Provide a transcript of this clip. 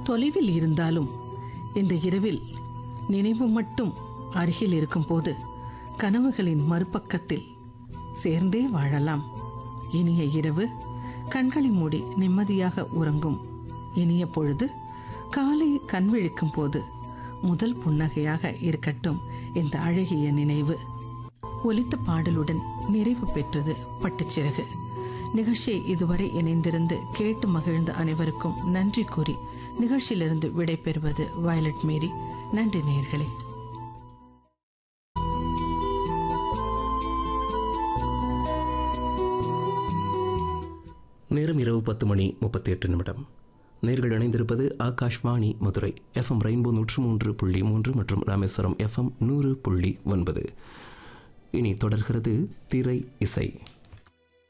தொலைவில் இருந்தாலும் இந்த இரவில் நினைவு மட்டும் அருகில் இருக்கும்போது கனவுகளின் மறுபக்கத்தில் சேர்ந்தே வாழலாம் இனிய இரவு கண்களை மூடி நிம்மதியாக உறங்கும் இனிய பொழுது காலை கண் விழிக்கும் போது முதல் புன்னகையாக இருக்கட்டும் இந்த அழகிய நினைவு ஒலித்த பாடலுடன் நிறைவு பெற்றது பட்டுச்சிறகு நிகழ்ச்சியை இதுவரை இணைந்திருந்து கேட்டு மகிழ்ந்த அனைவருக்கும் நன்றி கூறி நிகழ்ச்சியிலிருந்து விடைபெறுவது வயலட் மேரி நன்றி நேயர்களே நேரம் இரவு பத்து மணி முப்பத்தி எட்டு நிமிடம் நேர்கள் இணைந்திருப்பது ஆகாஷ்வாணி மதுரை எஃப்எம் ரெயின்போ நூற்று மூன்று புள்ளி மூன்று மற்றும் ராமேஸ்வரம் எஃப்எம் நூறு புள்ளி ஒன்பது இனி தொடர்கிறது திரை இசை